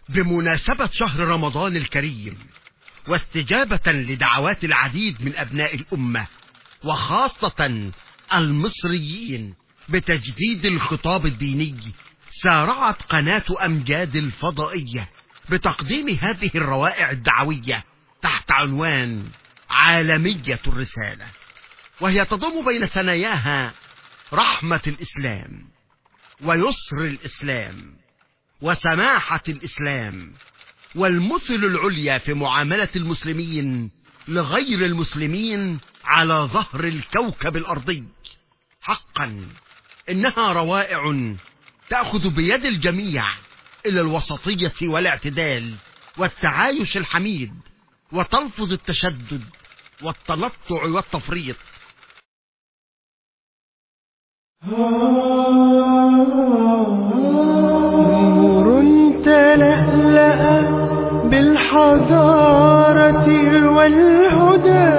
بمناسبة شهر رمضان الكريم واستجابة لدعوات العديد من أبناء الأمة وخاصة المصريين بتجديد الخطاب الديني سارعت قناة أمجاد الفضائية بتقديم هذه الروائع الدعوية تحت عنوان عالمية الرسالة وهي تضم بين ثناياها رحمة الإسلام ويسر الإسلام وسماحة الإسلام والمثل العليا في معاملة المسلمين لغير المسلمين على ظهر الكوكب الأرضي حقا إنها روائع تأخذ بيد الجميع إلى الوسطية والاعتدال والتعايش الحميد وتلفظ التشدد والتنطع والتفريط نور تلألأ بالحضارة والهدى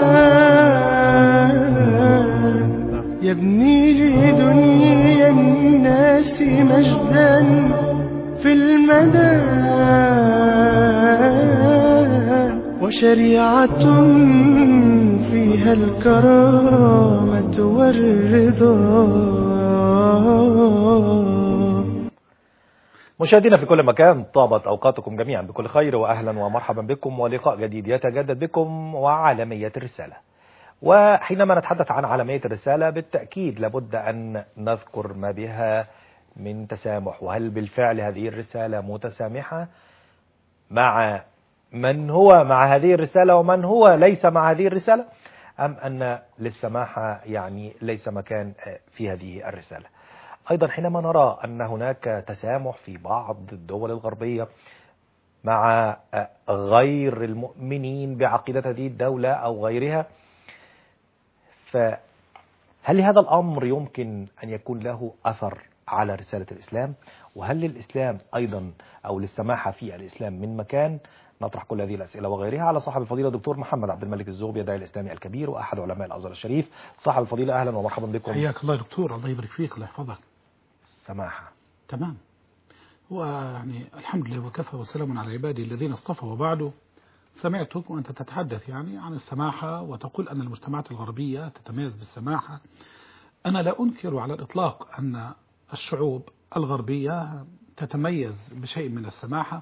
يبني لدنيا الناس مجدا في المدى وشريعة فيها الكرامة والرضا مشاهدينا في كل مكان طابت أوقاتكم جميعا بكل خير وأهلا ومرحبا بكم ولقاء جديد يتجدد بكم وعالمية الرسالة وحينما نتحدث عن عالمية الرسالة بالتأكيد لابد أن نذكر ما بها من تسامح وهل بالفعل هذه الرسالة متسامحة مع من هو مع هذه الرسالة ومن هو ليس مع هذه الرسالة أم أن للسماحة يعني ليس مكان في هذه الرسالة أيضا حينما نرى أن هناك تسامح في بعض الدول الغربية مع غير المؤمنين بعقيدة هذه الدولة أو غيرها فهل لهذا الأمر يمكن أن يكون له أثر على رسالة الإسلام وهل للإسلام أيضا أو للسماحة في الإسلام من مكان نطرح كل هذه الأسئلة وغيرها على صاحب الفضيلة دكتور محمد عبد الملك الزغبي الداعي الإسلامي الكبير وأحد علماء الأزهر الشريف صاحب الفضيلة أهلا ومرحبا بكم حياك الله يا دكتور الله يبارك فيك الله يحفظك سماحة تمام ويعني الحمد لله وكفى وسلام على عبادي الذين اصطفى وبعده سمعتك وأنت تتحدث يعني عن السماحة وتقول أن المجتمعات الغربية تتميز بالسماحة أنا لا أنكر على الإطلاق أن الشعوب الغربية تتميز بشيء من السماحة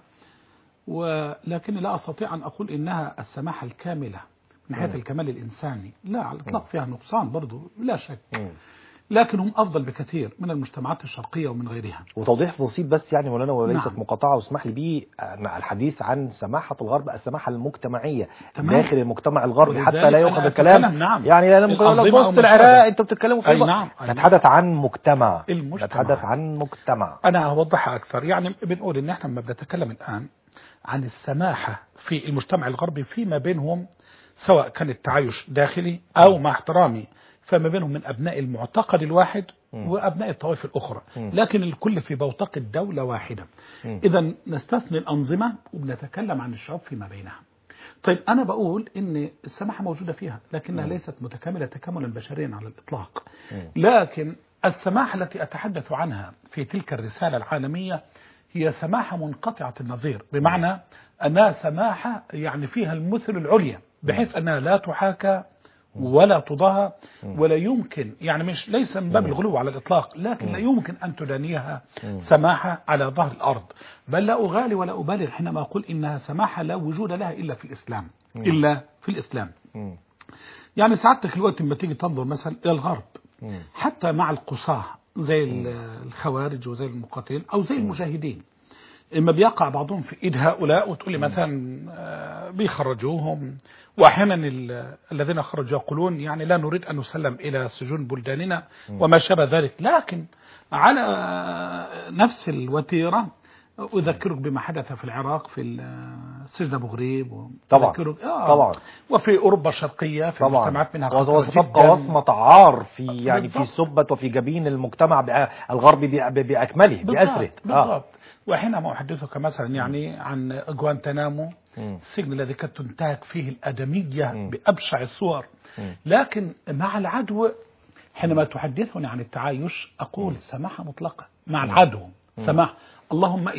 ولكن لا أستطيع أن أقول إنها السماحة الكاملة من حيث الكمال الإنساني لا على الإطلاق فيها نقصان برضو لا شك لكن هم أفضل بكثير من المجتمعات الشرقية ومن غيرها وتوضيح بسيط بس يعني مولانا وليست نعم. مقاطعة واسمح لي به الحديث عن سماحة الغرب السماحة المجتمعية تمام. داخل المجتمع الغربي ولذلك حتى لا أنا يؤخذ أتكلم، الكلام نعم. يعني لا ممكن أقول لك الأنظمة بص أو العراق المشابه. انتوا بتتكلموا في أي الغرب. نعم، أي نتحدث عن مجتمع المجتمع. نتحدث عن مجتمع أنا أوضحها أكثر يعني بنقول إن إحنا لما بنتكلم الآن عن السماحة في المجتمع الغربي فيما بينهم سواء كان التعايش داخلي أو مع احترامي فما بينهم من أبناء المعتقد الواحد وأبناء الطوائف الأخرى لكن الكل في بوتقة دولة واحدة إذا نستثني الأنظمة وبنتكلم عن الشعوب فيما بينها طيب أنا بقول إن السماحة موجودة فيها لكنها ليست متكاملة تكاملا بشريا على الإطلاق لكن السماحة التي أتحدث عنها في تلك الرسالة العالمية هي سماحة منقطعة النظير بمعنى أنها سماحة يعني فيها المثل العليا بحيث أنها لا تحاكى ولا تضاهى ولا يمكن يعني مش ليس من باب الغلو على الإطلاق لكن لا يمكن أن تدانيها سماحة على ظهر الأرض بل لا أغالي ولا أبالغ حينما أقول إنها سماحة لا وجود لها إلا في الإسلام إلا في الإسلام يعني سعادتك الوقت لما تيجي تنظر مثلا إلى الغرب حتى مع القصاة زي الخوارج وزي المقاتلين أو زي المجاهدين إما بيقع بعضهم في إيد هؤلاء وتقول لي مثلا آه، بيخرجوهم وأحيانا ال- الذين خرجوا يقولون يعني لا نريد أن نسلم إلى سجون بلداننا وما شابه ذلك لكن على آه، نفس الوتيرة أذكرك بما حدث في العراق في ال- سجن أبو غريب طبعا. وأذكرك- آه طبعا. وفي أوروبا الشرقية في طبعا مجتمعات منها وز- خطر وستبقى جداً. وصمة عار في يعني في بالضبط. سبة وفي جبين المجتمع بأ- الغربي بأ- بأكمله بأسره بالضبط بالضبط وحينما أحدثك مثلا يعني عن جوانتنامو السجن الذي كانت تنتهك فيه الآدمية بأبشع الصور لكن مع العدو حينما تحدثني عن التعايش أقول سماحة مطلقة مع العدو سماح اللهم إلا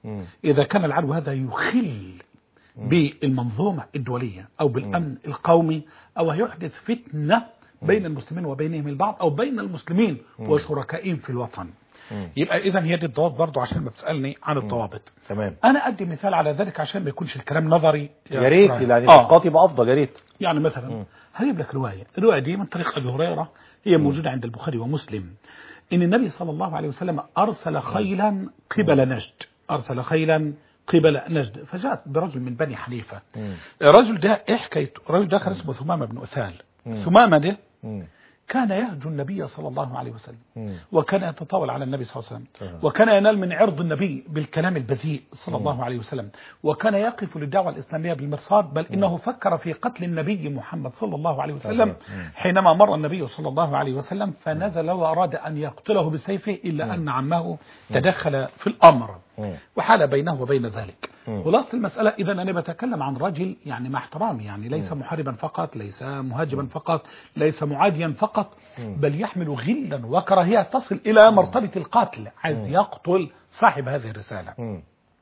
مم. إذا كان العدو هذا يخل بالمنظومة الدولية أو بالأمن القومي أو هيحدث فتنة بين المسلمين وبينهم البعض أو بين المسلمين وشركائهم في الوطن مم. يبقى إذا هي دي الضوابط برضو عشان ما تسألني عن الضوابط تمام أنا أدي مثال على ذلك عشان ما يكونش الكلام نظري يا ريت إبراهيم. يعني آه. الاسقاط يبقى افضل يا ريت يعني مثلا هجيب لك رواية الرواية دي من طريق أبي هريرة هي موجودة عند البخاري ومسلم إن النبي صلى الله عليه وسلم أرسل خيلا قبل نجد أرسل خيلا قبل نجد فجاءت برجل من بني حنيفة مم. الرجل ده إيه حكايته الرجل ده كان اسمه ثمامة بن أثال ثمامة ده مم. كان يهجو النبي صلى الله عليه وسلم مم. وكان يتطاول على النبي صلى الله عليه وسلم تمام. وكان ينال من عرض النبي بالكلام البذيء صلى الله عليه وسلم وكان يقف للدعوة الإسلامية بالمرصاد بل إنه فكر في قتل النبي محمد صلى الله عليه وسلم تمام. حينما مر النبي صلى الله عليه وسلم فنزل وأراد أن يقتله بسيفه إلا أن عمه تدخل في الأمر مم. وحال بينه وبين ذلك مم. خلاصة المسألة إذا أنا بتكلم عن رجل يعني مع احترامي يعني ليس محاربا فقط ليس مهاجما فقط ليس معاديا فقط بل يحمل غلا وكراهية تصل إلى مرتبة القتل عايز يقتل صاحب هذه الرسالة مم.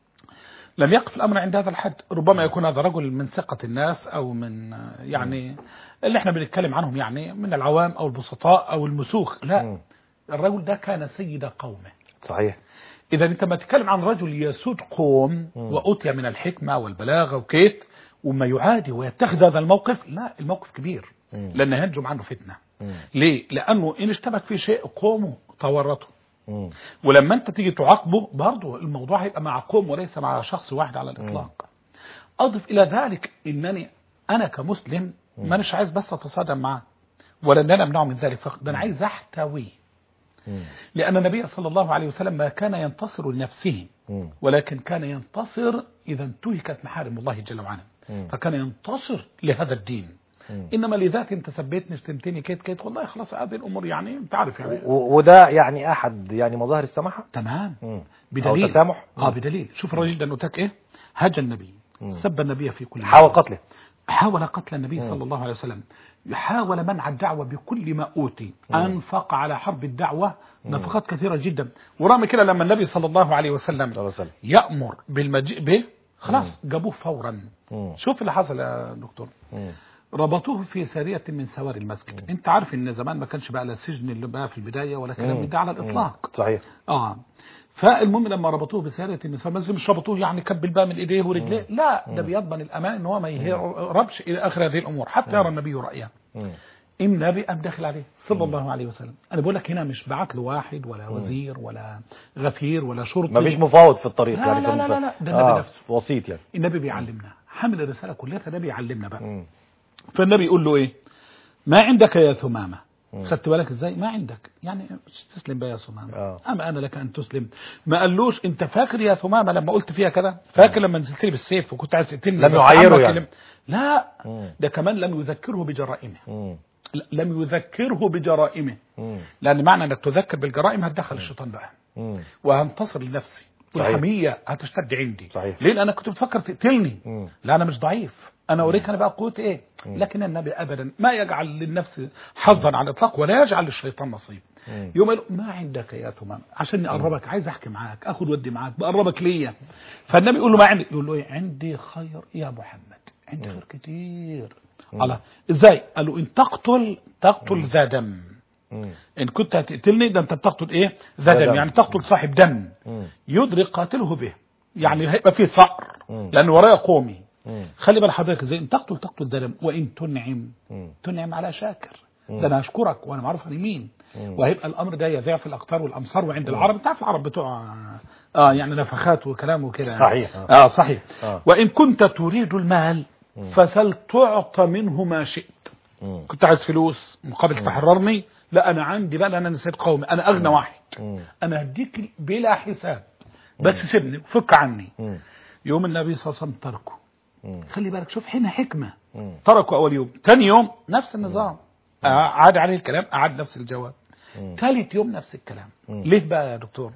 لم يقف الأمر عند هذا الحد ربما يكون هذا رجل من ثقة الناس أو من آه، يعني اللي احنا بنتكلم عنهم يعني من العوام أو البسطاء أو المسوخ لا مم. الرجل ده كان سيد قومه صحيح إذا أنت ما تتكلم عن رجل يسود قوم وأوتي من الحكمة والبلاغة وكيت وما يعادي ويتخذ هذا الموقف لا الموقف كبير مم. لأن ينجم عنه فتنة مم. ليه؟ لأنه إن اشتبك في شيء قومه تورطه مم. ولما أنت تيجي تعاقبه برضه الموضوع هيبقى مع قوم وليس مع شخص واحد على الإطلاق أضف إلى ذلك إنني أنا كمسلم مانيش عايز بس أتصادم معه ولا إن أنا أمنعه من ذلك فقط ده أنا عايز أحتويه مم. لأن النبي صلى الله عليه وسلم ما كان ينتصر لنفسه مم. ولكن كان ينتصر إذا انتهكت محارم الله جل وعلا مم. فكان ينتصر لهذا الدين مم. إنما لذاك أنت سبيتني شتمتني كيت كيت والله خلاص هذه الأمور يعني أنت عارف يعني و- وده يعني احد يعني مظاهر السماحه تمام مم. او بدليل تسامح اه بدليل شوف الراجل ده نوتك ايه هجى النبي مم. سب النبي في كل حاول مكان. قتله حاول قتل النبي صلى الله عليه وسلم حاول منع الدعوة بكل ما أوتي أنفق على حرب الدعوة نفقات كثيرة جدا ورغم كده لما النبي صلى الله عليه وسلم صلى الله عليه وسلم يأمر بالمجيء به خلاص جابوه فورا مم. شوف اللي حصل يا دكتور مم. ربطوه في سارية من سواري المسجد انت عارف ان زمان ما كانش بقى لا السجن اللي بقى في البداية ولا كلام من ده على الاطلاق صحيح اه فالمهم لما ربطوه بسارية النساء المسجد مش ربطوه يعني كبل بقى من ايديه ورجليه لا ده بيضمن الامان ان هو ما يهربش الى اخر هذه الامور حتى يرى النبي رأيه مم. النبي قام داخل عليه صلى الله عليه وسلم انا بقول لك هنا مش بعت له واحد ولا وزير ولا غفير ولا شرطي مفيش مفاوض في الطريق لا يعني لا كان لا ف- لا لا، ده النبي آه، نفسه. وسيط يعني النبي بيعلمنا حمل الرسالة كلها ده بيعلمنا بقى مم. فالنبي يقول له ايه ما عندك يا ثمامة خدت بالك ازاي ما عندك يعني مش تسلم بقى يا ثمامة آه. اما انا لك ان تسلم ما قالوش انت فاكر يا ثمامة لما قلت فيها كده فاكر لما نزلت لي بالسيف وكنت عايز تقتلني لم بس يعايره عمك يعني. كلم- لا مم. ده كمان لم يذكره بجرائمه مم. لا، لم يذكره بجرائمه مم. لان معنى انك تذكر بالجرائم هتدخل الشيطان بقى مم. وهنتصر لنفسي صحيح. والحمية هتشتد عندي صحيح. ليه لأنك كنت بتفكر تقتلني مم. لا أنا مش ضعيف أنا أوريك أنا بقى قوتي إيه لكن النبي أبدا ما يجعل للنفس حظا على الإطلاق ولا يجعل للشيطان نصيب مم. يوم يقول ما عندك يا ثمام عشان أقربك عايز أحكي معاك أخد ودي معاك بقربك ليا فالنبي يقول له ما عندي يقول له إيه عندي خير يا محمد عندي خير كتير الله إزاي قال له إن تقتل تقتل ذا دم مم. إن كنت هتقتلني ده أنت بتقتل إيه ذا ذا دم دم. يعني تقتل صاحب دم مم. يدرك قاتله به يعني هيبقى فيه ثأر مم. لأن ورايا قومي مم. خلي بال حضرتك ازاي ان تقتل تقتل دم وان تنعم مم. تنعم على شاكر ده انا هشكرك وانا معروف انا مين مم. وهيبقى الامر ده يذيع في الاقطار والامصار وعند العرب انت عارف العرب بتوع اه يعني نفخات وكلام وكده صحيح. اه, آه صحيح آه. وان كنت تريد المال فسل تعطى منه ما شئت مم. كنت عايز فلوس مقابل تحررني لا انا عندي بقى انا نسيت قومي انا اغنى واحد مم. انا هديك بلا حساب بس سيبني فك عني مم. يوم النبي صلى الله عليه وسلم تركه مم. خلي بالك شوف هنا حكمة مم. تركوا أول يوم تاني يوم نفس النظام آه، عاد عليه الكلام أعاد نفس الجواب مم. ثالث يوم نفس الكلام مم. ليه بقى يا دكتور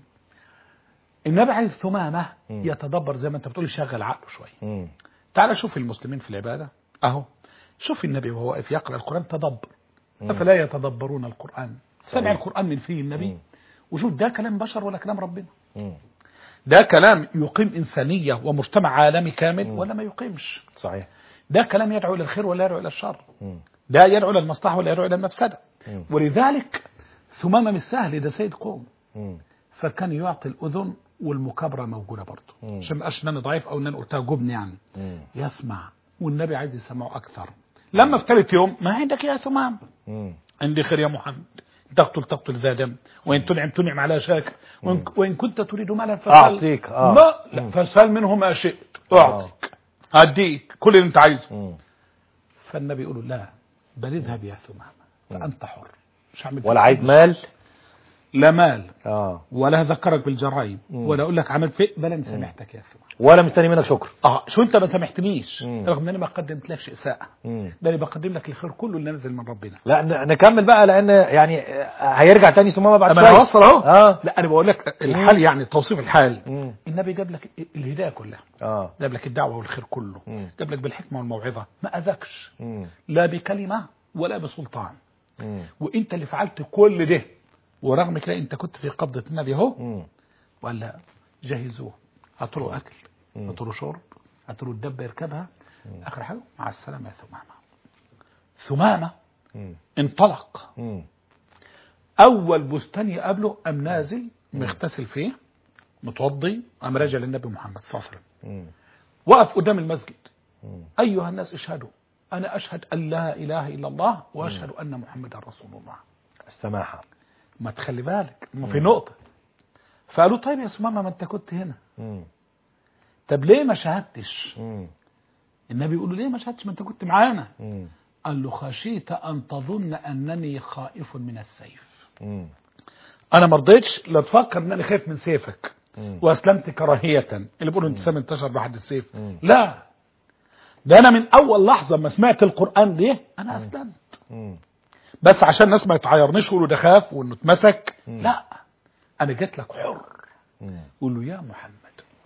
النبي عايز ثمامة مم. يتدبر زي ما انت بتقول يشغل عقله شوية مم. تعال شوف المسلمين في العبادة أهو شوف النبي وهو واقف يقرأ القرآن تدبر أفلا يتدبرون القرآن سمع صحيح. القرآن من فيه النبي مم. وشوف ده كلام بشر ولا كلام ربنا مم. ده كلام يقيم إنسانية ومجتمع عالمي كامل مم. ولا ما يقيمش صحيح ده كلام يدعو إلى الخير ولا يدعو إلى الشر مم. ده يدعو إلى المصلحة ولا يدعو إلى المفسدة مم. ولذلك ثمامة مش سهل ده سيد قوم مم. فكان يعطي الأذن والمكابرة موجودة برضه مم. عشان ما أبقاش إن أنا ضعيف أو إن أنا قلتها جبن يعني مم. يسمع والنبي عايز يسمعه أكثر لما في ثالث يوم ما عندك يا ثمام مم. عندي خير يا محمد تقتل تقتل ذا دم وإن تنعم تنعم على شاكر وإن, وإن كنت تريد مالا فسل أعطيك، آه. لا, لا مم. فسل منه ما شئت أعطيك هديك كل اللي أنت عايزه مم. فالنبي يقول له لا بل اذهب يا ثمامة فأنت حر مش هعمل ولا عايز مال لا مال اه ولا هذكرك بالجرائم مم. ولا اقول لك عملت فيه بل انا سامحتك يا ثمامة ولا مستني منك شكر اه شو انت ما سامحتنيش مم. رغم ان انا ما قدمتلكش اساءه مم. ده انا بقدم لك الخير كله اللي نازل من ربنا لا ن- نكمل بقى لان يعني آه، هيرجع تاني ثمامه بعد اما شويه انا هوصل اهو اه لا انا بقول لك الحال يعني توصيف الحال مم. النبي جاب لك الهدايه كلها اه جاب لك الدعوه والخير كله مم. جاب لك بالحكمه والموعظه ما اذاكش مم. لا بكلمه ولا بسلطان مم. وانت اللي فعلت كل ده ورغم كده انت كنت في قبضه النبي اهو مم. ولا جهزوه هاتوا له اكل مم. هاتوا له شرب هاتوا له الدبه يركبها اخر حاجه مع السلامه يا ثمامه ثمامه مم. انطلق مم. اول بستان يقابله ام نازل مغتسل فيه متوضي ام راجع للنبي محمد صلى الله عليه وسلم مم. وقف قدام المسجد مم. ايها الناس اشهدوا انا اشهد ان لا اله الا الله واشهد ان محمدا رسول الله السماحه ما تخلي بالك ما في نقطه فقالوا طيب يا ثمامه ما انت كنت هنا مم. طب ليه ما شهدتش مم. النبي يقول له ليه ما شهدتش ما انت كنت معانا مم. قال له خشيت ان تظن انني خائف من السيف مم. انا ما رضيتش لا تفكر ان انا خايف من سيفك مم. واسلمت كراهيه اللي بيقولوا انتسام انتشر بعد السيف مم. لا ده انا من اول لحظه ما سمعت القران ده انا اسلمت مم. بس عشان الناس ما يتعايرنيش يقولوا ده خاف وانه اتمسك مم. لا انا جيت لك حر مم. قول له يا محمد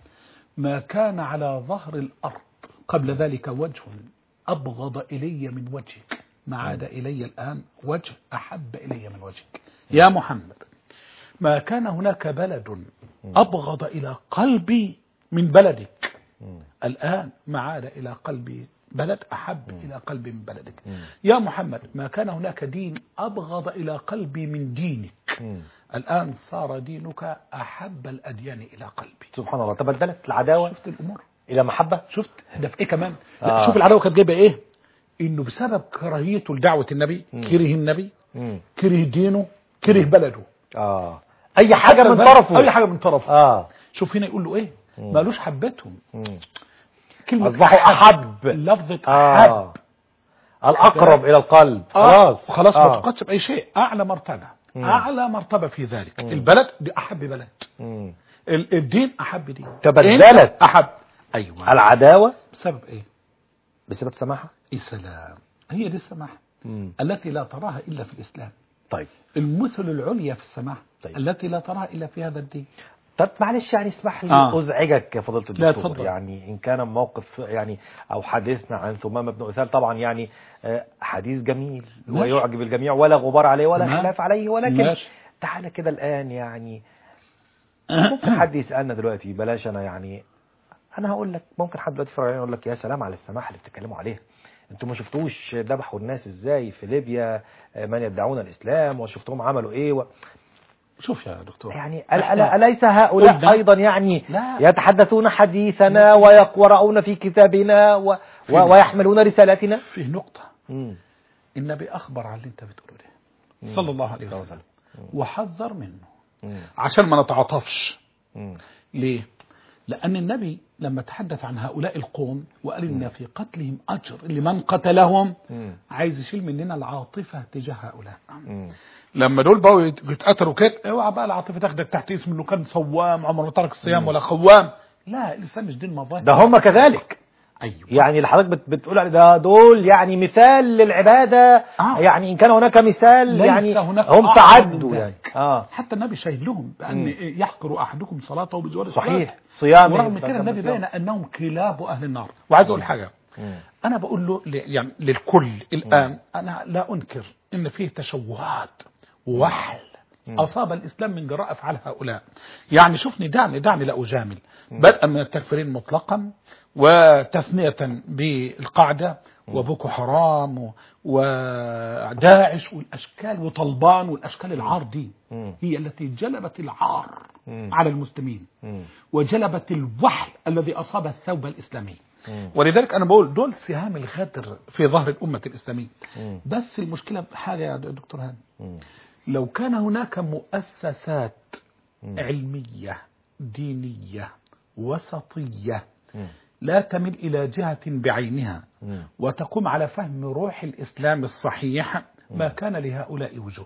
ما كان على ظهر الأرض قبل ذلك وجه أبغض إلي من وجهك ما عاد إلي الآن وجه أحب إلي من وجهك يا محمد ما كان هناك بلد أبغض إلى قلبي من بلدك مم. الآن ما عاد إلى قلبي بلد أحب إلى قلبي من بلدك مم. يا محمد ما كان هناك دين أبغض إلى قلبي من دينك مم. الآن صار دينك أحب الأديان إلى قلبي سبحان الله تبدلت العداوه شفت الأمور الى محبه شفت ده في إيه كمان آه. لا شوف العداوة كانت جايبة إيه إنه بسبب كراهيته لدعوة النبي مم. كره النبي مم. كره دينه كره بلده اه اي حاجه من حتى طرفه أي حاجة من طرفه اه شوف هنا يقول له إيه مم. مالوش حبتهم مم. كلمة أصبحوا أحب. لفظة أحب اه الاقرب الى القلب خلاص خلاص خلاص ما آه. تقصش بأي شيء أعلى مرتبة مم. أعلى مرتبة في ذلك مم. البلد دي أحب بلد مم. ال- الدين أحب دين تبدلت. أنت أحب أيوة العداوه بسبب إيه بسبب السماحه السلام هي دي السماحة مم. التي لا تراها إلا في الإسلام طيب المثل العليا في السماحة طيب. التي لا تراها إلا في هذا الدين طب معلش يعني اسمح لي آه. ازعجك يا فضيله لا، الدكتور اتفضل. يعني ان كان موقف يعني او حديثنا عن ثمامه بن اثال طبعا يعني آه، حديث جميل ماشي. ويعجب الجميع ولا غبار عليه ولا تمام. خلاف عليه ولكن ماشي. تعالى كده الان يعني ممكن حد يسالنا دلوقتي بلاش انا يعني انا هقول لك ممكن حد دلوقتي يتفرج علينا يقول لك يا سلام على السماحه اللي بتتكلموا عليها انتوا ما شفتوش ذبحوا الناس ازاي في ليبيا آه، من يدعون الاسلام وشفتهم عملوا ايه و... شوف يا دكتور يعني إحنا ألا أليس هؤلاء قلنا- أيضا يعني لا. يتحدثون حديثنا ويقرؤون في كتابنا و... في- و... ويحملون رسالتنا فيه نقطة مم. النبي أخبر عن اللي أنت بتقوله ده صلى الله عليه صلى الله وسلم عليه وحذر منه مم. عشان ما نتعاطفش مم. ليه؟ لأن النبي لما تحدث عن هؤلاء القوم وقال إن في قتلهم أجر لمن قتلهم مم. عايز يشيل مننا العاطفة تجاه هؤلاء مم. لما دول بقوا يت- يتقتلوا كده اوعى بقى العاطفة تاخدك تحت اسم انه كان صوام عمره ما ترك الصيام ولا خوام لا الإسلام مش دين مظاهر ده هم كذلك أيوه يعني اللي حضرتك بت... بتقول عليه ده دول يعني مثال للعبادة آه. يعني إن كان هناك مثال ليس يعني هناك هم أعظم تعدوا من يعني ذلك. اه حتى النبي شاهد لهم بأن مم. يحقر أحدكم صلاته بجوار صحيح الصلاة. صيام ورغم كده النبي بين أنهم كلاب أهل النار وعايز أقول حاجة أنا بقول له ل- يعني للكل الآن أنا لا أنكر إن فيه تشوهات ووحل أصاب الإسلام من جراء أفعال هؤلاء يعني شوفني دعني دعني لا أجامل بدءا من التكفيرين مطلقا وتثنية بالقاعدة وبوكو حرام و- وداعش والأشكال وطلبان والأشكال العار دي مم. هي التي جلبت العار مم. على المسلمين مم. وجلبت الوحل الذي أصاب الثوب الإسلامي مم. ولذلك أنا بقول دول سهام الغدر في ظهر الأمة الإسلامية مم. بس المشكلة بحاجة يا دكتور هاني مم. لو كان هناك مؤسسات مم. علمية دينية وسطية مم. لا تميل إلى جهة بعينها مم. وتقوم على فهم روح الإسلام الصحيح ما كان لهؤلاء وجود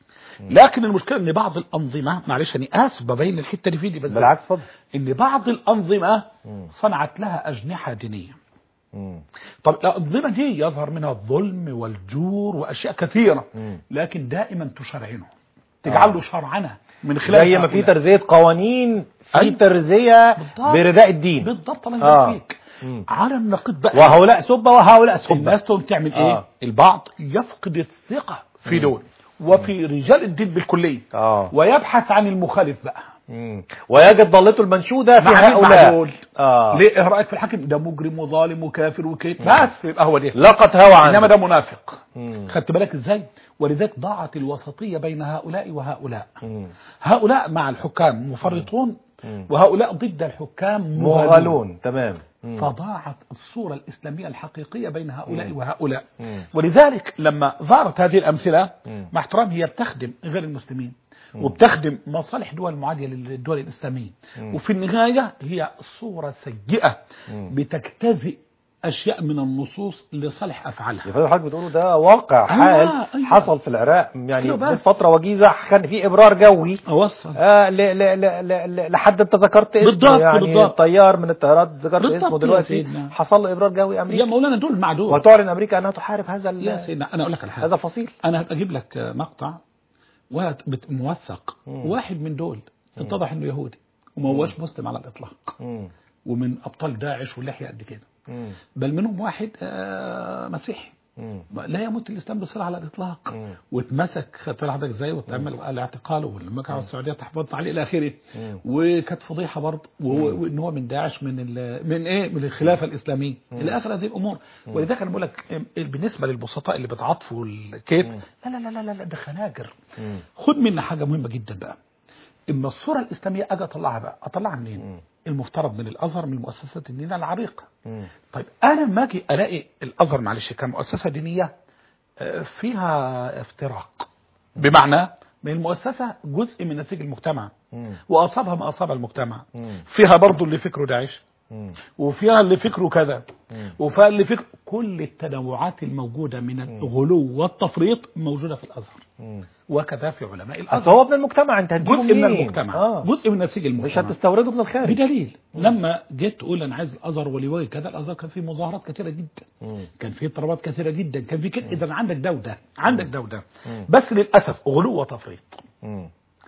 لكن المشكلة ان بعض الأنظمة معلش أنا آسف ببين الحتة دي في دي بس بالعكس اتفضل ان بعض الأنظمة مم. صنعت لها أجنحة دينية مم. طب الأنظمة دي يظهر منها الظلم والجور وأشياء كثيرة مم. لكن دائما تشرعنه تجعل له شرعنة من خلال زي ما في هؤلاء. ترزية قوانين في أيوة. ترزية بالضبط. برداء الدين بالضبط الله آه. يبارك فيك مم. على النقيض بقى وهؤلاء سبة وهؤلاء سبة الناس تقوم تعمل ايه آه. البعض يفقد الثقة في دول وفي رجال الدين بالكلية اه ويبحث عن المخالف بقى مم. ويجد ضالته المنشودة في مع مين؟ مع هؤلاء دول. اه ليه ايه رايك في الحاكم ده مجرم وظالم وكافر وكيت بس يبقى هو ده لقت هوى عنه انما ده منافق مم. خدت بالك ازاي ولذلك ضاعت الوسطيه بين هؤلاء وهؤلاء مم. هؤلاء مع الحكام مفرطون مم. وهؤلاء ضد الحكام مغالون مغالون تمام مم. فضاعت الصورة الإسلامية الحقيقية بين هؤلاء وهؤلاء مم. ولذلك لما ظهرت هذه الأمثلة مم. مع احترام هي بتخدم غير المسلمين وبتخدم مصالح دول معادية للدول الإسلامية وفي النهاية هي صورة سيئة مم. بتجتزئ أشياء من النصوص لصالح أفعالها يا فندم حضرتك بتقوله ده واقع حال أيوة. حصل في العراق يعني أيوة من بس. فترة وجيزة كان في إبرار جوي أوصل آه ل ل ل ل ل لحد انت ذكرت اسمه بالضبط، يعني بالضبط. طيار من الطيارات ذكرت بالضبط اسمه يا دلوقتي سيدنا. حصل له ابرار جوي يا امريكي مولانا دول مع دول وتعلن امريكا انها تحارب هذا ال- يا سيدنا أنا أقول لك على حاجة هذا الفصيل انا اجيب لك مقطع واحد بت- موثق واحد من دول اتضح انه يهودي وما هوش مسلم على الاطلاق مم. ومن ابطال داعش واللحيه قد كده مم. بل منهم واحد آه، مسيحي مم. لا يموت الاسلام بصله على الاطلاق مم. واتمسك خدت بالك حضرتك ازاي واتعمل الاعتقال والمكعب السعوديه تحفظت عليه الى اخره مم. وكانت فضيحه برضه و- وان هو من داعش من ال- من ايه من الخلافه الاسلاميه الى اخر هذه الامور ولذلك انا بقول لك إيه، بالنسبه للبسطاء اللي بتعاطفوا الكيت لا لا لا لا لا, لا ده خناجر مم. خد منا حاجه مهمه جدا بقى اما الصوره الاسلاميه اجي اطلعها بقى اطلعها منين المفترض من الازهر من المؤسسات الدينيه العريقه مم. طيب انا لما اجي الاقي الازهر معلش كمؤسسه دينيه آه، فيها افتراق بمعنى من المؤسسه جزء من نسيج المجتمع مم. واصابها ما اصاب المجتمع مم. فيها برضو اللي فكره داعش مم. وفيها اللي فكره كذا مم. وفيها اللي فكره كل التنوعات الموجوده من الغلو والتفريط موجوده في الازهر مم. وكذا في علماء اصل الازهر هو ابن المجتمع انت هتجيبه جزء من منين؟ المجتمع اه جزء من نسيج مش المجتمع هتستورده من الخارج بدليل لما جيت تقول انا عايز الازهر ولواء كذا الازهر كان فيه مظاهرات كثيره جدا مم. كان فيه اضطرابات كثيره جدا كان فيه كده اذا عندك ده وده عندك ده وده بس للاسف غلو وتفريط مم.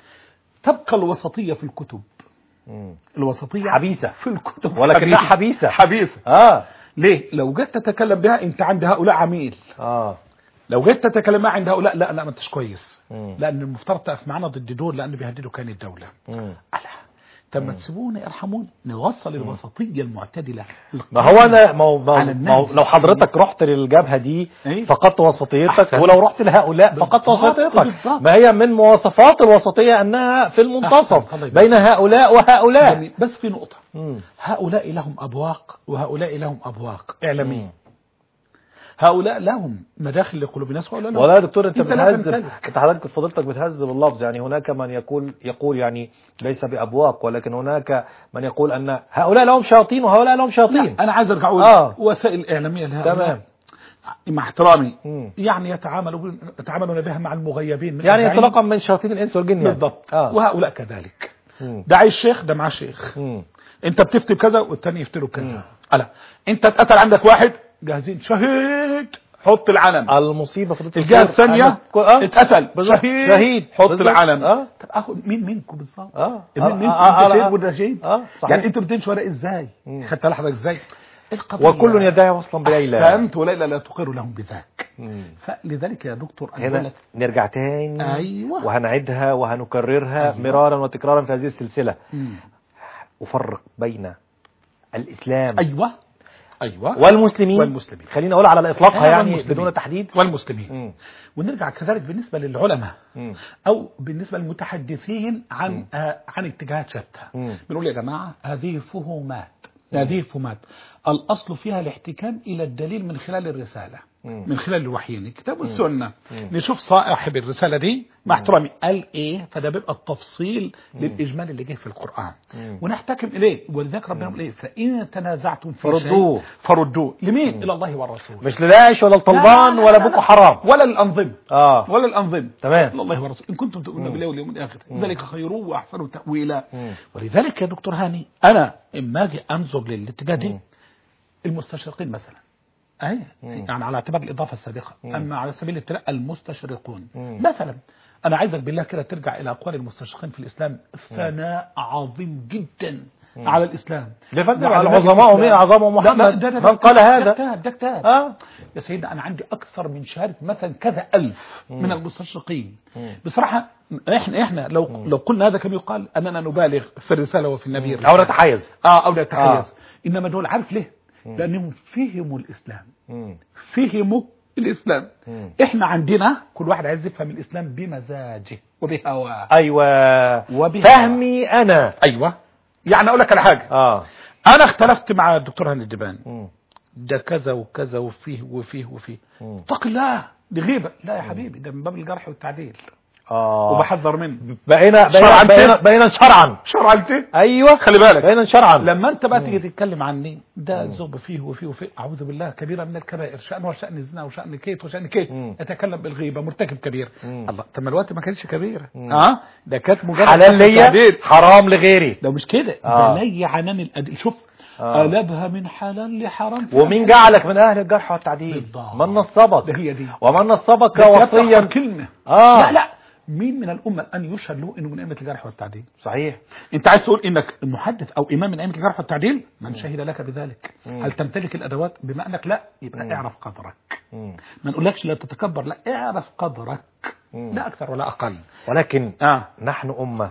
تبقى الوسطيه في الكتب مم. الوسطيه حبيسة. في الكتب ولكنها حبيسة. حبيسه اه ليه لو جيت تتكلم بها انت عند هؤلاء عميل اه لو جيت تتكلم معها عند هؤلاء لا لا ما انتش كويس مم. لان المفترض تقف معانا ضد دول لان بيهددوا كيان الدوله مم. ألا طب ما تسيبوني ارحموني نوصل الوسطيه المعتدله ما هو انا ما هو- ما على هو- ما هو الناس. لو حضرتك رحت للجبهه دي إيه؟ فقدت وسطيتك أحسن. ولو رحت لهؤلاء فقدت بالضبط، وسطيتك بالضبط. ما هي من مواصفات الوسطيه انها في المنتصف أحسن. الله يبارك. بين هؤلاء وهؤلاء يعني بس في نقطه مم. هؤلاء لهم ابواق وهؤلاء لهم ابواق مم. اعلاميه هؤلاء لهم مداخل لقلوب الناس وهؤلاء لهم ولا يا دكتور انت أنت لا بتهذب تمتلك. انت حضرتك فضيلتك بتهذب اللفظ يعني هناك من يقول يقول يعني ليس بابواق ولكن هناك من يقول ان هؤلاء لهم شياطين وهؤلاء لهم شياطين لا انا عايز ارجع اقول آه. وسائل الاعلاميه لهؤلاء تمام. مع احترامي مم. يعني يتعاملوا يتعاملون بها مع المغيبين من يعني الأربعين. انطلاقا من شياطين الانس والجن يعني. بالضبط اه وهؤلاء كذلك مم. ده عايز شيخ ده معاه شيخ مم. انت بتفتي بكذا والتاني يفتي كذا مم. ألا انت اتقتل عندك واحد جاهزين شهيد حط العلم المصيبه فضيله الجهه الدكتور الثانيه أنا- آه. اتقتل بالظبط. شهيد شهيد. حط بالظبط. العلم اه طب اخد مين منكم بالظبط اه مين آه، منكم آه، انت آه، شهيد آه. وده شهيد اه صحيح يعني انتوا بتمشوا ورق ازاي مم. خدت لحظتك ازاي القضية وكل يدعي وصلا بليلى احسنت وليلى لا تقر لهم بذاك مم. فلذلك يا دكتور انا بقول هنا لك نرجع تاني أيوة. وهنعيدها وهنكررها أيوة. مرارا وتكرارا في هذه السلسلة مم. أفرق بين الإسلام ايوه ايوه والمسلمين والمسلمين. خلينا أقول على إطلاقها آه، يعني والمسلمين. بدون تحديد والمسلمين مم. ونرجع كذلك بالنسبه للعلماء مم. او بالنسبه للمتحدثين عن مم. آه عن اتجاهات شتى مم. بنقول يا جماعه هذه فهومات هذه فهومات الاصل فيها الاحتكام الى الدليل من خلال الرساله مم. من خلال الوحيين الكتاب والسنه مم. نشوف صاحب الرساله دي مع احترامي قال ايه فده بيبقى التفصيل للاجمال اللي جه في القران مم. ونحتكم اليه ولذلك ربنا يقول ايه فان تنازعتم في فردوه. شيء فردوه لمين الى الله والرسول مش لداعش ولا الطلبان لا، لا، ولا لا، بوكو لا. حرام ولا الانظمه اه ولا الانظمه تمام. الى الله ورسوله ان كنتم تؤمنون بالله واليوم الاخر ذلك خير واحسن تاويلا مم. ولذلك يا دكتور هاني انا اما اجي انظر للاتجاه دي مم. المستشرقين مثلا اي مم. يعني على اعتبار الاضافه السابقه مم. اما على سبيل الابتلاء المستشرقون مم. مثلا انا عايزك بالله كده ترجع الى اقوال المستشرقين في الاسلام ثناء عظيم جدا على الاسلام يا فندم، وعلى العظماء الإسلام. ومين أعظمهم لا، لا، محمد؟ ده- ده- من قال ده هذا؟ كتاب ده كتاب اه يا سيدنا انا عندي اكثر من شهاده مثلا كذا الف من المستشرقين مم. بصراحه احنا احنا لو لو قلنا هذا كما يقال اننا نبالغ في الرساله وفي النبي أو نتحيز اه او نتحيز آه. انما دول عارف ليه لانهم فهموا الاسلام مم. فهموا الاسلام مم. احنا عندنا كل واحد عايز يفهم الاسلام بمزاجه وبهواه أيوة وبها. فهمي أنا ايوه يعني اقول لك على حاجه اه انا اختلفت مع الدكتور هاني الدبان مم. ده كذا وكذا وفيه وفيه وفيه مم. اتق الله دي غيبه لا يا حبيبي ده من باب الجرح والتعديل اه وبحذر منه بقينا شرعاً بقينا بقينا, كده. بقينا شرعا شرعا ايوه خلي بالك بقينا شرعا لما انت بقى تيجي تتكلم عني ده الزغب فيه وفيه وفيه اعوذ بالله كبيره من الكبائر شانه وشان الزنا وشان كيت وشان كيت مم. اتكلم بالغيبه مرتكب كبير مم. الله طب ما الوقت ما كانش كبيره مم. اه ده كانت مجرد حلال ليا تعديل. حرام لغيري ده مش كده آه. ده لي عنان الأدل شوف آه. قلبها من حلال لحرام ومين جعلك من اهل الجرح والتعديل بالضبط. من نصبك ده هي دي ومن نصبك ده كانت وصيا أخطر كلمه اه لا لا مين من الامه الان يشهد له انه من ائمه الجرح والتعديل صحيح انت عايز تقول انك محدث او امام من ائمه الجرح والتعديل من شهد لك بذلك مم. هل تمتلك الادوات بما انك لا يبقى مم. اعرف قدرك مم. ما نقولكش لا تتكبر لا اعرف قدرك مم. لا اكثر ولا اقل ولكن اه نحن أمة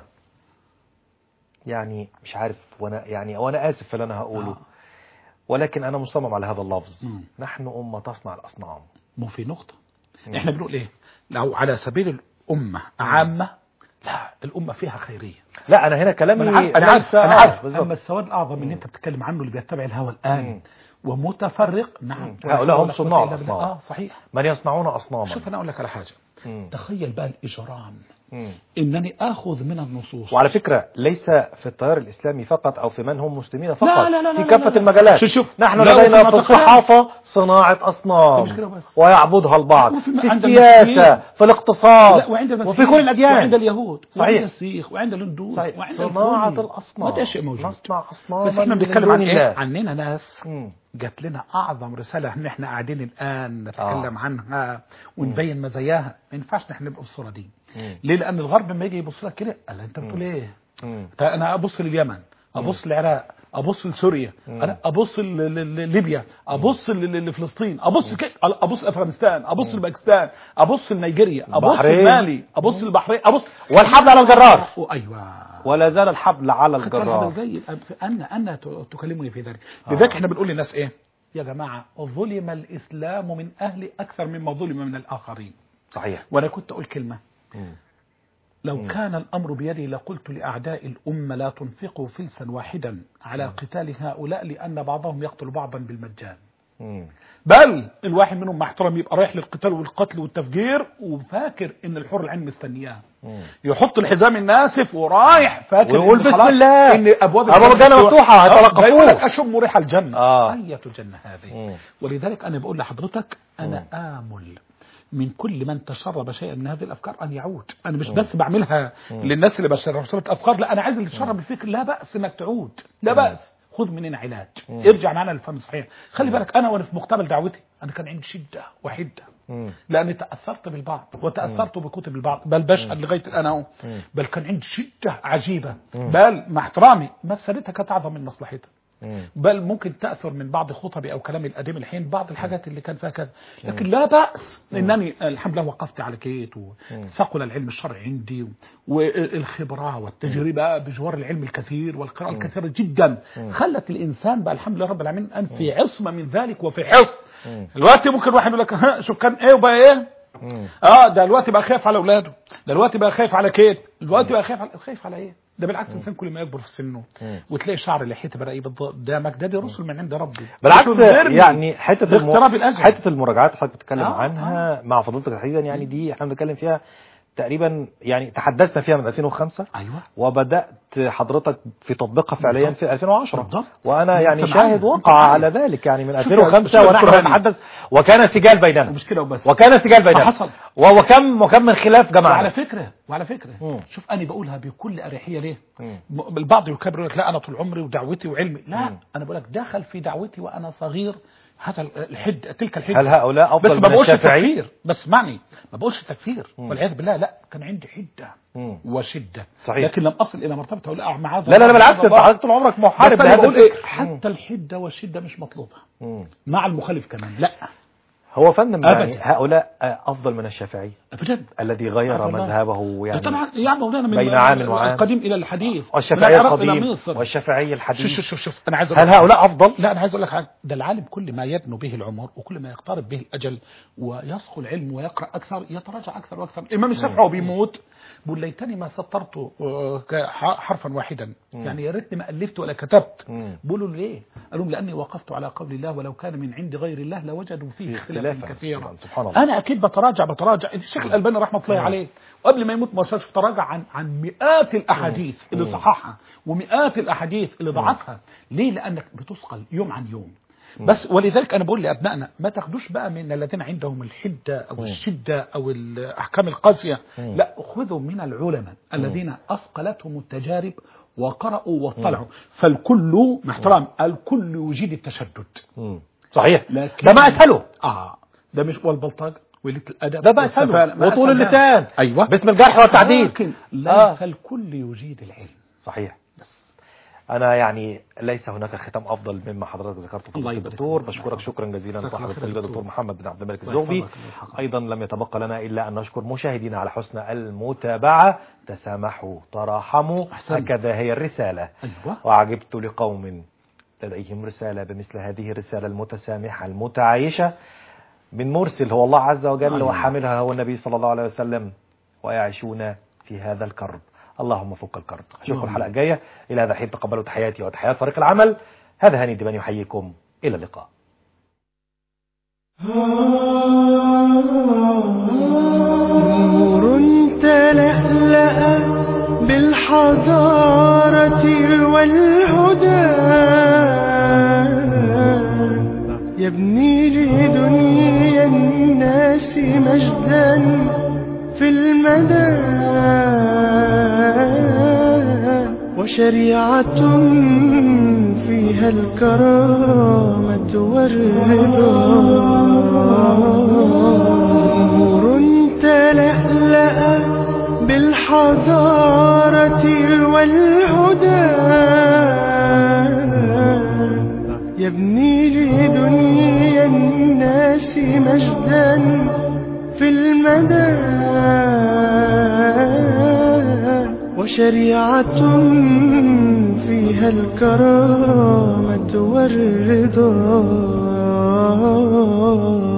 يعني مش عارف وانا يعني وانا اسف في اللي انا هقوله آه. ولكن انا مصمم على هذا اللفظ مم. نحن أمة تصنع الأصنام مو في نقطه احنا بنقول ايه لو على سبيل الامه عامه لا الامه فيها خيريه لا انا هنا كلامي انا عارف انا عارف, ليس- أنا آه، عارف. بالظبط. اما السواد الاعظم اللي انت بتتكلم عنه اللي بيتبع الهوى الان مم. ومتفرق نعم مم. هؤلاء هم ولا قوة صناع إلا بالله. الأصنام. اه صحيح من يصنعون أصناما شوف انا اقول لك على حاجه مم. تخيل بقى الاجرام مم. انني اخذ من النصوص وعلى فكرة ليس في التيار الإسلامي فقط أو في من هم مسلمين فقط لا، لا، لا، في لا، كافة لا، لا. المجالات شوف، شوف. نحن لا، وفي لدينا في المعتقدات. الصحافة صناعة أصنام مش كده بس. ويعبدها البعض وفي- في عند السياسة المسيحيين. في الاقتصاد لا وعند وفي المسيحيين كل الأديان وعند اليهود صحيح. وعند السيخ وعند الهندوس صحيح. وعند صناعة الكل. الأصنام ما ده شيء موجود نصنع أصناما بس احنا من بنتكلم دون عن ايه الله. عننا ناس مم. جات لنا اعظم رساله ان احنا قاعدين الان نتكلم عنها ونبين مزاياها ما ينفعش نحن نبقى بالصوره دي مم. ليه لان الغرب لما يجي يبص لك كده قال انت بتقول ايه مم. طيب انا ابص لليمن ابص للعراق ابص لسوريا انا ابص ل- ل- لليبيا ابص ل- ل- لفلسطين ابص كده ابص لافغانستان ابص لباكستان ابص لنيجيريا ابص البحرين. لمالي ابص للبحرين ابص والحبل على الجرار ايوه ولا زال الحبل على خدت بالك هذا الجرار زي الأب- أن أن ت- تكلمني في ذلك لذلك احنا بنقول للناس إيه يا جماعة ظلم الإسلام من أهل أكثر مما ظلم من الآخرين صحيح وأنا كنت أقول كلمة مم. لو كان الأمر بيدي لقلت لأعداء الأمة لا تنفقوا فلسا واحدا على قتال هؤلاء لأن بعضهم يقتل بعضا بالمجان مم. بل الواحد منهم مع احترامي يبقى رايح للقتال والقتل والتفجير وفاكر ان الحور العين مستنياه مم. يحط الحزام الناسف ورايح فاكر ويقول إن بسم خلاص الله. ان ابواب أبواب الجنة مفتوحة، هيتلقفوه. يقول لك اشم ريح الجنه آه. اية جنه هذه مم. ولذلك انا بقول لحضرتك انا امل من كل من تشرب شيئا من هذه الافكار ان يعود انا مش بس بعملها للناس اللي بشرب افكار لا انا عايز اللي تشرب الفكر لا باس انك تعود لا باس خذ مننا علاج ارجع معنا للفهم الصحيح خلي بالك انا وانا في مقتبل دعوتي انا كان عندي شده وحده مم. لاني تاثرت بالبعض وتاثرت بكتب البعض بل بشهد لغايه الان اهو بل كان عندي شده عجيبه بل مع احترامي مفسدتها كانت اعظم من مصلحتها مم. بل ممكن تأثر من بعض خطبي أو كلامي القديم الحين بعض الحاجات اللي كان فيها كذا لكن لا بأس إنني الحمد لله وقفت على كيت وثقل العلم الشرعي عندي والخبرة والتجربة بجوار العلم الكثير والقراءة الكثيرة جدا خلت الإنسان بقى الحمد لله رب العالمين أن في عصمة من ذلك وفي حصن دلوقتي ممكن واحد يقول لك ها شوف كان ايه وبقى ايه مم. اه ده دلوقتي بقى خايف على اولاده دلوقتي بقى خايف على كيت دلوقتي بقى خايف على خايف على ايه ده بالعكس الانسان كل ما يكبر في سنه وتلاقي شعر لحيته بدا ايه بالضبط ده مجددي رسل من عند ربي بالعكس بتنذرني يعني حته الم... باقتراب الأجل. حته المراجعات اللي حضرتك بتتكلم آه، عنها مع فضيلتك تحديدا يعني دي احنا بنتكلم فيها تقريبا يعني تحدثنا فيها من 2005 ايوه وبدات حضرتك في تطبيقها فعليا في 2010 بالضبط. وانا يعني أنت معايا، شاهد أنت وقع معايا. على ذلك يعني من شوف- 2005 شوف ونحن القرآن. نتحدث وكان سجال بيننا ومش كده وبس وكان سجال بيننا فحصل. و- وكم وكم من خلاف وعلى جمعنا فكره وعلى فكره مم. شوف انا بقولها بكل اريحيه ليه مم. م- البعض يكبر يقول لك لا انا طول عمري ودعوتي وعلمي لا مم. انا بقول لك دخل في دعوتي وانا صغير هذا الحد تلك الحده هل هؤلاء افضل بس من ما بقولش الشافعي؟ تكفير بس معني ما بقولش تكفير والعياذ بالله لا كان عندي حده مم. وشده صحيح. لكن لم اصل الى مرتبه اقول اه معاذ لا لا لا الله، بالعكس معاذ انت الله. حضرتك طول عمرك محارب بس أنا لهذا بقول ايه الفكر. حتى الحده والشده مش مطلوبه مم. مع المخالف كمان لا هو فندم أبداً. يعني هؤلاء افضل من الشافعي ابدا الذي غير عفوا الله. مذهبه ده يعني طبعا يا مولانا من بين عام وعام. القديم الى الحديث والشافعي من العراق الى القديم مصر والشافعي شوف الحديث شوف شوف شوف انا عايز هل أقول لك هؤلاء افضل؟ لا انا عايز اقول لك حاجه ده العالم كل ما يدنو به العمر وكل ما يقترب به الاجل ويصحو العلم ويقرا اكثر يتراجع اكثر واكثر الامام الشافعي وهو بيموت بيقول ليتني ما سطرت آه، ك- ح- حرفا واحدا يعني يا ريتني ما الفت ولا كتبت مم. بيقولوا ليه؟ قالوا لاني وقفت على قول الله ولو كان من عند غير الله لوجدوا فيه اختلافا اختلافا كثيرا سبحان الله انا اكيد بتراجع بتراجع الشيخ الالباني رحمه الله عليه وقبل ما يموت ما شافش تراجع عن عن مئات الاحاديث اللي صححها ومئات الاحاديث اللي ضعفها ليه لانك بتثقل يوم عن يوم بس ولذلك انا بقول لابنائنا ما تاخدوش بقى من الذين عندهم الحده او الشده او الاحكام القاسيه لا خذوا من العلماء الذين اثقلتهم التجارب وقرأوا واطلعوا فالكل مع احترام الكل يجيد التشدد مم. صحيح لكن ده ما اسهله اه ده مش والبلطجه وقله الادب ده ما اسهله والسفالة. ما وطول أسهل اللسان ده. ايوه باسم الجرح والتعديل لكن آه. ليس الكل يجيد العلم صحيح انا يعني ليس هناك ختام افضل مما حضرتك ذكرته الله فضيلة يبارك الدكتور فيك. بشكرك شكرا جزيلا جزاك الله صاحب خير يا الفضيله دكتور. الدكتور محمد بن عبد الملك الله الزغبي يحفظك، الله يحفظك. ايضا لم يتبقى لنا الا ان نشكر مشاهدينا على حسن المتابعه تسامحوا تراحموا أحسنت. هكذا هي الرساله ايوه وعجبت لقوم لديهم رسالة بمثل هذه الرسالة المتسامحة المتعايشة من مرسل هو الله عز وجل أيوة. وحاملها هو النبي صلى الله عليه وسلم ويعيشون في هذا الكرب اللهم فك الكرب أشوفكم اللهم. الحلقة الجاية إلى هذا الحين تقبلوا تحياتي وتحيات فريق العمل هذا هاني الدباني يحييكم إلى اللقاء نور تلألأ بالحضارة والهدى يبني لدنيا الناس مجدا في المدى وشريعة فيها الكرامة والرضا نور تلألأ بالحضارة والهدى يبني لدنيا الناس مجدا في المدى وشريعة فيها الكرامة والرضا